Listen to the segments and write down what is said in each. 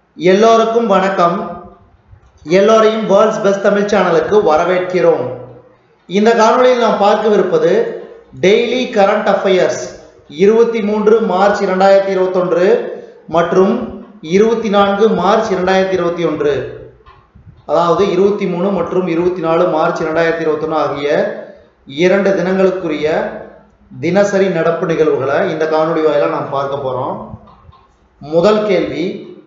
எல்லோருக்கும் வணக்கம் எல்லோரையும் வேர்ல்ட்ஸ் பெஸ்ட் தமிழ் சேனலுக்கு வரவேற்கிறோம் இந்த காணொளியில் நாம் பார்க்கவிருப்பது டெய்லி கரண்ட் அஃபயர்ஸ் இருபத்தி மூன்று மார்ச் இரண்டாயிரத்தி இருபத்தொன்று மற்றும் இருபத்தி நான்கு மார்ச் இரண்டாயிரத்தி இருபத்தி ஒன்று அதாவது இருபத்தி மூணு மற்றும் இருபத்தி நாலு மார்ச் இரண்டாயிரத்தி இருபத்தொன்று ஆகிய இரண்டு தினங்களுக்குரிய தினசரி நடப்பு நிகழ்வுகளை இந்த காணொளி வாயிலாக நாம் பார்க்க போகிறோம் முதல் கேள்வி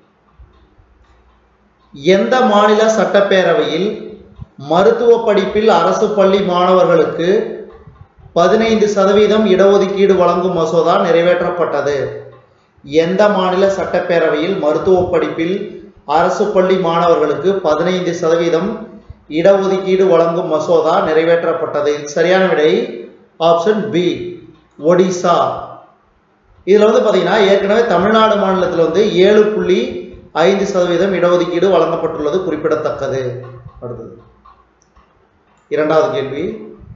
எந்த மாநில சட்டப்பேரவையில் மருத்துவ படிப்பில் அரசு பள்ளி மாணவர்களுக்கு பதினைந்து சதவீதம் இடஒதுக்கீடு வழங்கும் மசோதா நிறைவேற்றப்பட்டது எந்த மாநில சட்டப்பேரவையில் மருத்துவ படிப்பில் அரசு பள்ளி மாணவர்களுக்கு பதினைந்து சதவீதம் இடஒதுக்கீடு வழங்கும் மசோதா நிறைவேற்றப்பட்டது இதுக்கு சரியான விடை ஆப்ஷன் பி ஒடிசா இதில் வந்து பார்த்தீங்கன்னா ஏற்கனவே தமிழ்நாடு மாநிலத்தில் வந்து ஏழு புள்ளி ஐந்து சதவீதம் இடஒதுக்கீடு வழங்கப்பட்டுள்ளது குறிப்பிடத்தக்கது அடுத்தது இரண்டாவது கேள்வி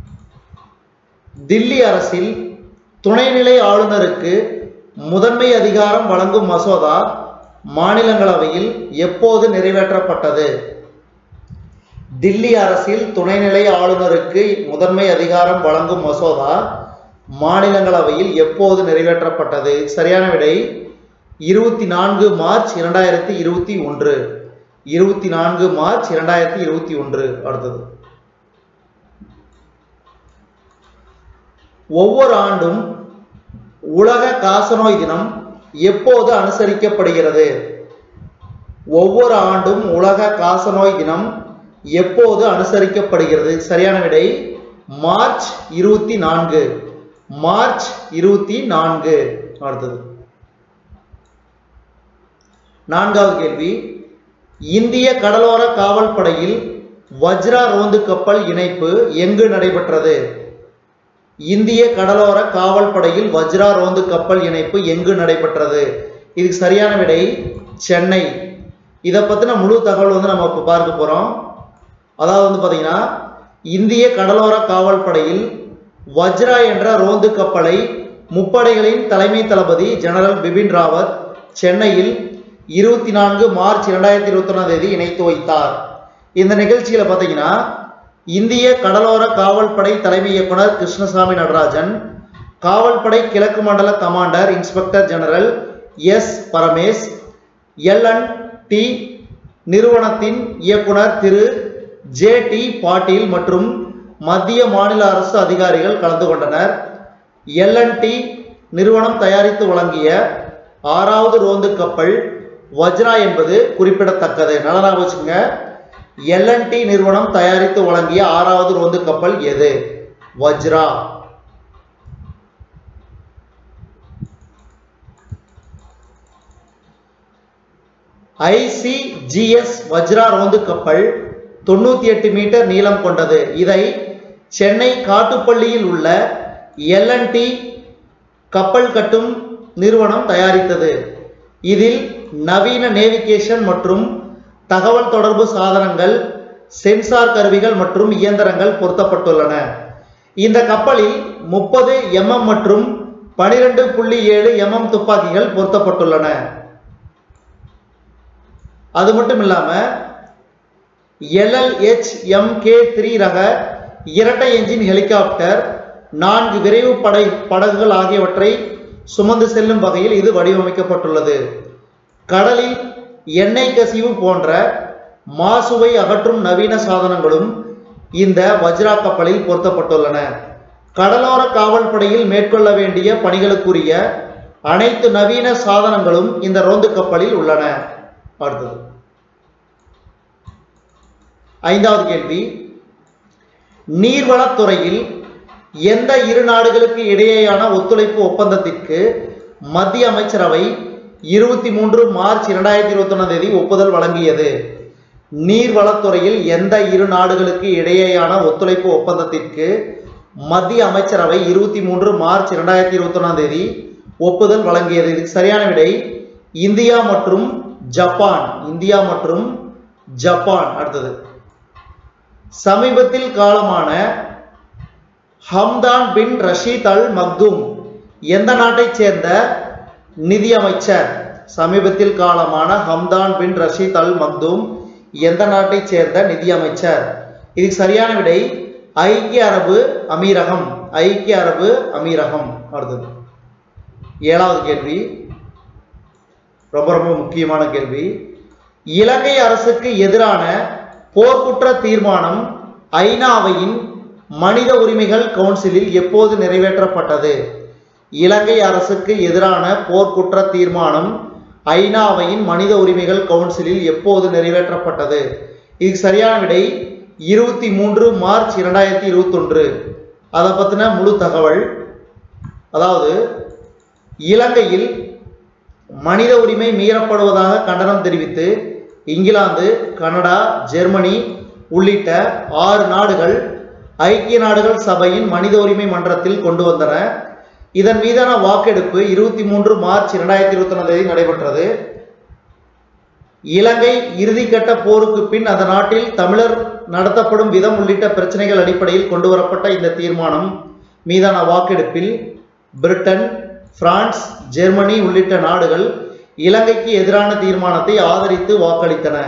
தில்லி அரசில் துணைநிலை ஆளுநருக்கு முதன்மை அதிகாரம் வழங்கும் மசோதா மாநிலங்களவையில் எப்போது நிறைவேற்றப்பட்டது தில்லி அரசில் துணைநிலை ஆளுநருக்கு முதன்மை அதிகாரம் வழங்கும் மசோதா மாநிலங்களவையில் எப்போது நிறைவேற்றப்பட்டது சரியான விடை இருபத்தி நான்கு மார்ச் இரண்டாயிரத்தி இருபத்தி ஒன்று இருபத்தி நான்கு மார்ச் இரண்டாயிரத்தி இருபத்தி ஒன்று அடுத்தது ஒவ்வொரு ஆண்டும் உலக காசநோய் தினம் எப்போது அனுசரிக்கப்படுகிறது ஒவ்வொரு ஆண்டும் உலக காசநோய் தினம் எப்போது அனுசரிக்கப்படுகிறது சரியான விடை மார்ச் இருபத்தி நான்கு மார்ச் இருபத்தி நான்கு அடுத்தது நான்காவது கேள்வி இந்திய கடலோர காவல் படையில் வஜ்ரா ரோந்து கப்பல் இணைப்பு எங்கு நடைபெற்றது இந்திய கடலோர காவல் படையில் வஜ்ரா ரோந்து கப்பல் இணைப்பு எங்கு நடைபெற்றது இதுக்கு சரியான விடை சென்னை இதை பற்றின முழு தகவல் வந்து நம்ம இப்போ பார்க்க போகிறோம் அதாவது வந்து பார்த்தீங்கன்னா இந்திய கடலோர காவல் படையில் வஜ்ரா என்ற ரோந்து கப்பலை முப்படைகளின் தலைமை தளபதி ஜெனரல் பிபின் ராவத் சென்னையில் இருபத்தி நான்கு மார்ச் இரண்டாயிரத்தி இருபத்தி ஒன்றாம் தேதி இணைத்து வைத்தார் இந்த நிகழ்ச்சியில பார்த்தீங்கன்னா இந்திய கடலோர காவல்படை தலைமை இயக்குனர் கிருஷ்ணசாமி நடராஜன் காவல்படை கிழக்கு மண்டல commander inspector general S Paramesh L N T நிறுவனத்தின் இயக்குனர் திரு ஜே டி பாட்டீல் மற்றும் மத்திய மாநில அரசு அதிகாரிகள் கலந்து கொண்டனர் எல்என்டி நிறுவனம் தயாரித்து வழங்கிய ஆறாவது ரோந்து கப்பல் வஜ்ரா என்பது குறிப்பிடத்தக்கது நல்லா வச்சுங்க எல்என்டி நிறுவனம் தயாரித்து வழங்கிய ஆறாவது ரோந்து கப்பல் எது வஜ்ரா ஐசிஜிஎஸ் வஜ்ரா ரோந்து கப்பல் தொண்ணூத்தி எட்டு மீட்டர் நீளம் கொண்டது இதை சென்னை காட்டுப்பள்ளியில் உள்ள எல்என்டி கப்பல் கட்டும் நிறுவனம் தயாரித்தது இதில் நவீன நேவிகேஷன் மற்றும் தகவல் தொடர்பு சாதனங்கள் சென்சார் கருவிகள் மற்றும் இயந்திரங்கள் பொருத்தப்பட்டுள்ளன இந்த கப்பலில் முப்பது எம்எம் மற்றும் பனிரெண்டு புள்ளி ஏழு எம்எம் துப்பாக்கிகள் பொருத்தப்பட்டுள்ளன அது மட்டும் இல்லாம எல்எல்ஹெச் எம்கே த்ரீ ரக இரட்டை என்ஜின் ஹெலிகாப்டர் நான்கு விரைவு படை படகுகள் ஆகியவற்றை சுமந்து செல்லும் வகையில் இது வடிவமைக்கப்பட்டுள்ளது கடலில் எண்ணெய் கசிவு போன்ற மாசுவை அகற்றும் நவீன சாதனங்களும் இந்த வஜ்ரா கப்பலில் பொருத்தப்பட்டுள்ளன கடலோர காவல்படையில் மேற்கொள்ள வேண்டிய பணிகளுக்குரிய அனைத்து நவீன சாதனங்களும் இந்த ரோந்து கப்பலில் உள்ளன அடுத்தது ஐந்தாவது கேள்வி நீர்வளத்துறையில் எந்த இரு நாடுகளுக்கு இடையேயான ஒத்துழைப்பு ஒப்பந்தத்திற்கு மத்திய அமைச்சரவை இருபத்தி மூன்று மார்ச் இரண்டாயிரத்தி இருபத்தி ஒன்றாம் தேதி ஒப்புதல் வழங்கியது நீர்வளத்துறையில் எந்த இரு நாடுகளுக்கு இடையேயான ஒத்துழைப்பு ஒப்பந்தத்திற்கு மத்திய அமைச்சரவை இருபத்தி மூன்று மார்ச் இரண்டாயிரத்தி இருபத்தி ஒன்றாம் தேதி ஒப்புதல் வழங்கியது இதுக்கு சரியான விடை இந்தியா மற்றும் ஜப்பான் இந்தியா மற்றும் ஜப்பான் அடுத்தது சமீபத்தில் காலமான ஹம்தான் பின் ரஷீத் அல் மக்தூம் எந்த நாட்டைச் சேர்ந்த நிதியமைச்சர் சமீபத்தில் காலமான ஹம்தான் பின் ரஷீத் அல் மக்தூம் எந்த நாட்டைச் சேர்ந்த நிதியமைச்சர் இதுக்கு சரியான விடை ஐக்கிய அரபு அமீரகம் ஐக்கிய அரபு அமீரகம் அடுத்தது ஏழாவது கேள்வி ரொம்ப ரொம்ப முக்கியமான கேள்வி இலங்கை அரசுக்கு எதிரான போர்க்குற்ற தீர்மானம் ஐநாவையின் மனித உரிமைகள் கவுன்சிலில் எப்போது நிறைவேற்றப்பட்டது இலங்கை அரசுக்கு எதிரான போர்க்குற்ற தீர்மானம் ஐநாவையின் மனித உரிமைகள் கவுன்சிலில் எப்போது நிறைவேற்றப்பட்டது இதுக்கு சரியான விடை இருபத்தி மூன்று மார்ச் இரண்டாயிரத்தி இருபத்தொன்று அதை பற்றின முழு தகவல் அதாவது இலங்கையில் மனித உரிமை மீறப்படுவதாக கண்டனம் தெரிவித்து இங்கிலாந்து கனடா ஜெர்மனி உள்ளிட்ட ஆறு நாடுகள் ஐக்கிய நாடுகள் சபையின் மனித உரிமை மன்றத்தில் கொண்டு வந்தன இதன் மீதான வாக்கெடுப்பு இருபத்தி மூன்று மார்ச் இரண்டாயிரத்தி இருபத்தி ஒன்றாம் தேதி நடைபெற்றது இலங்கை இறுதிக்கட்ட போருக்கு பின் அந்த நாட்டில் தமிழர் நடத்தப்படும் விதம் உள்ளிட்ட பிரச்சனைகள் அடிப்படையில் கொண்டு வரப்பட்ட இந்த தீர்மானம் மீதான வாக்கெடுப்பில் பிரிட்டன் பிரான்ஸ் ஜெர்மனி உள்ளிட்ட நாடுகள் இலங்கைக்கு எதிரான தீர்மானத்தை ஆதரித்து வாக்களித்தன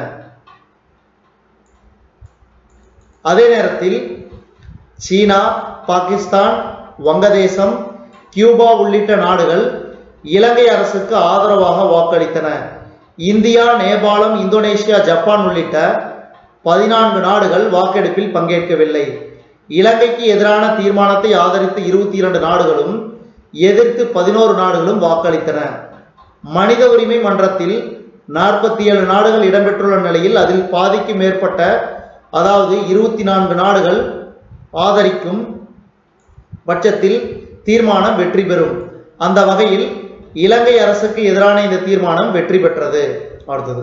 அதே நேரத்தில் சீனா பாகிஸ்தான் வங்கதேசம் கியூபா உள்ளிட்ட நாடுகள் இலங்கை அரசுக்கு ஆதரவாக வாக்களித்தன இந்தியா நேபாளம் இந்தோனேஷியா ஜப்பான் உள்ளிட்ட பதினான்கு நாடுகள் வாக்கெடுப்பில் பங்கேற்கவில்லை இலங்கைக்கு எதிரான தீர்மானத்தை ஆதரித்து இருபத்தி இரண்டு நாடுகளும் எதிர்த்து பதினோரு நாடுகளும் வாக்களித்தன மனித உரிமை மன்றத்தில் நாற்பத்தி ஏழு நாடுகள் இடம்பெற்றுள்ள நிலையில் அதில் பாதிக்கு மேற்பட்ட அதாவது இருபத்தி நான்கு நாடுகள் ஆதரிக்கும் பட்சத்தில் தீர்மானம் வெற்றி பெறும் அந்த வகையில் இலங்கை அரசுக்கு எதிரான இந்த தீர்மானம் வெற்றி பெற்றது அடுத்தது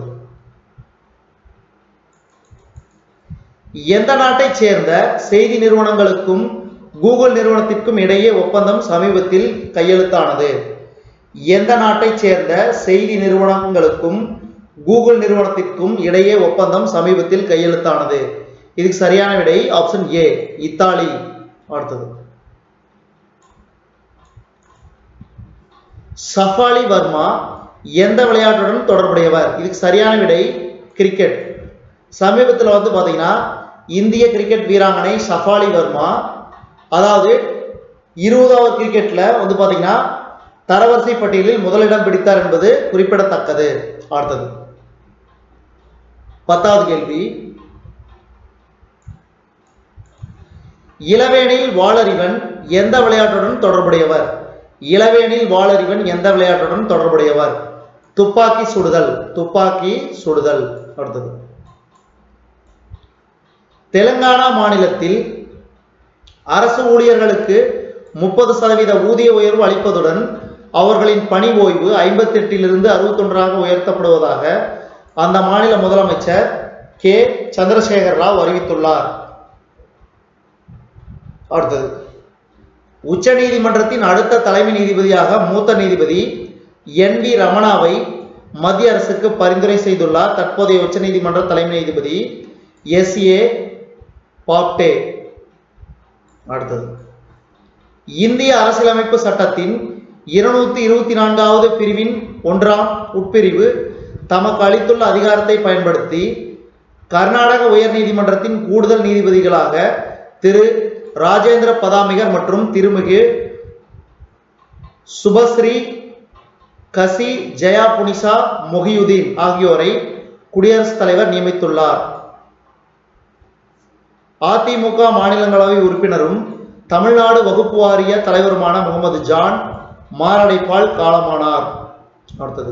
எந்த நாட்டைச் சேர்ந்த செய்தி நிறுவனங்களுக்கும் கூகுள் நிறுவனத்திற்கும் இடையே ஒப்பந்தம் சமீபத்தில் கையெழுத்தானது எந்த நாட்டைச் சேர்ந்த செய்தி நிறுவனங்களுக்கும் கூகுள் நிறுவனத்திற்கும் இடையே ஒப்பந்தம் சமீபத்தில் கையெழுத்தானது இதுக்கு சரியான விடை ஆப்ஷன் ஏ இத்தாலி அடுத்தது சஃபாலி வர்மா எந்த விளையாட்டுடன் தொடர்புடையவர் இதுக்கு சரியான விடை கிரிக்கெட் சமீபத்தில் வந்து பார்த்தீங்கன்னா இந்திய கிரிக்கெட் வீராங்கனை சஃபாலி வர்மா அதாவது இருபதாவது கிரிக்கெட்ல வந்து பார்த்தீங்கன்னா தரவரிசை பட்டியலில் முதலிடம் பிடித்தார் என்பது குறிப்பிடத்தக்கது அடுத்தது பத்தாவது கேள்வி இளவேனில் வாளறிவன் எந்த விளையாட்டுடன் தொடர்புடையவர் இளவேனில் வாளறிவன் எந்த விளையாட்டுடன் தொடர்புடையவர் துப்பாக்கி சுடுதல் துப்பாக்கி சுடுதல் அடுத்தது தெலுங்கானா மாநிலத்தில் அரசு ஊழியர்களுக்கு முப்பது சதவீத ஊதிய உயர்வு அளிப்பதுடன் அவர்களின் பணி ஓய்வு ஐம்பத்தி எட்டிலிருந்து அறுபத்தொன்றாக உயர்த்தப்படுவதாக அந்த மாநில முதலமைச்சர் கே சந்திரசேகர் ராவ் அறிவித்துள்ளார் அடுத்தது உச்ச நீதிமன்றத்தின் அடுத்த தலைமை நீதிபதியாக மூத்த நீதிபதி என் வி ரமணாவை மத்திய அரசுக்கு பரிந்துரை செய்துள்ளார் தற்போதைய உச்சநீதிமன்ற தலைமை நீதிபதி எஸ் ஏ பாப்டே அடுத்தது இந்திய அரசியலமைப்பு சட்டத்தின் இருநூத்தி இருபத்தி நான்காவது பிரிவின் ஒன்றாம் உட்பிரிவு தமக்கு அளித்துள்ள அதிகாரத்தை பயன்படுத்தி கர்நாடக உயர்நீதிமன்றத்தின் கூடுதல் நீதிபதிகளாக திரு ராஜேந்திர பதாமிகர் மற்றும் திருமிகு சுபஸ்ரீ கசி ஜெயா புனிசா மொஹியுதீன் ஆகியோரை குடியரசுத் தலைவர் நியமித்துள்ளார் அதிமுக மாநிலங்களவை உறுப்பினரும் தமிழ்நாடு வகுப்பு வாரிய தலைவருமான முகமது ஜான் மாரடைப்பால் காலமானார் அடுத்தது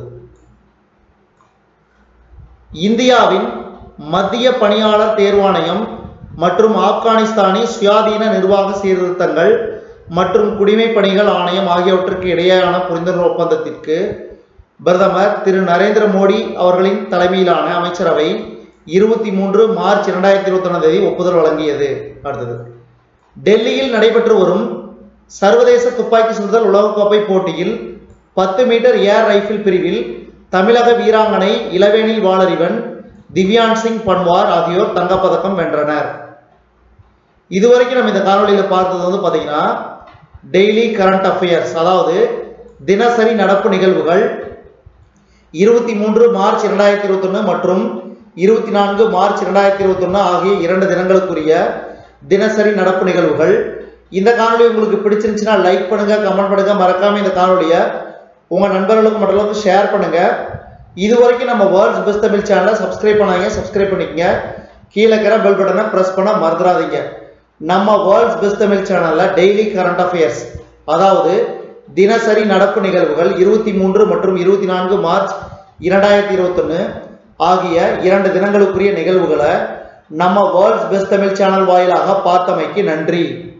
இந்தியாவின் மத்திய பணியாளர் தேர்வாணையம் மற்றும் ஆப்கானிஸ்தானின் சுயாதீன நிர்வாக சீர்திருத்தங்கள் மற்றும் குடிமைப் பணிகள் ஆணையம் ஆகியவற்றுக்கு இடையேயான புரிந்துணர்வு ஒப்பந்தத்திற்கு பிரதமர் திரு நரேந்திர மோடி அவர்களின் தலைமையிலான அமைச்சரவை இருபத்தி மூன்று மார்ச் இரண்டாயிரத்தி இருபத்தி ஒன்றாம் தேதி ஒப்புதல் வழங்கியது அடுத்தது டெல்லியில் நடைபெற்று வரும் சர்வதேச துப்பாக்கி சுடுதல் உலகக்கோப்பை போட்டியில் பத்து மீட்டர் ஏர் ரைஃபிள் பிரிவில் தமிழக வீராங்கனை இளவேனில் வாளறிவன் திவ்யான் சிங் பன்வார் ஆகியோர் தங்கப்பதக்கம் வென்றனர் இதுவரைக்கும் நம்ம இந்த காணொலியில் பார்த்தது வந்து பார்த்தீங்கன்னா டெய்லி கரண்ட் அஃபேர்ஸ் அதாவது தினசரி நடப்பு நிகழ்வுகள் இருபத்தி மூன்று மார்ச் இரண்டாயிரத்தி இருபத்தொன்னு மற்றும் இருபத்தி நான்கு மார்ச் இரண்டாயிரத்தி இருபத்தொன்னு ஆகிய இரண்டு தினங்களுக்குரிய தினசரி நடப்பு நிகழ்வுகள் இந்த காணொளி உங்களுக்கு பிடிச்சிருந்துச்சுன்னா லைக் பண்ணுங்க கமெண்ட் பண்ணுங்க மறக்காம இந்த காணொலியை உங்க நண்பர்களுக்கு மற்றளவுக்கு ஷேர் பண்ணுங்க இது வரைக்கும் நம்ம வேர்ல்ட்ஸ் பெஸ்ட் தமிழ் சேனலை சப்ஸ்கிரைப் பண்ணாங்க சப்ஸ்கிரைப் பண்ணிக்கங்க கீழே இருக்கிற பெல் பட்டனை பிரஸ் பண்ண மறந்துடாதீங்க நம்ம வேர்ல்ட்ஸ் பெஸ்ட் தமிழ் சேனல்ல டெய்லி கரண்ட் அஃபேர்ஸ் அதாவது தினசரி நடப்பு நிகழ்வுகள் இருபத்தி மூன்று மற்றும் இருபத்தி நான்கு மார்ச் இரண்டாயிரத்தி இருபத்தொன்னு ஆகிய இரண்டு தினங்களுக்குரிய நிகழ்வுகளை நம்ம வேர்ல்ட்ஸ் பெஸ்ட் தமிழ் சேனல் வாயிலாக பார்த்தமைக்கு நன்றி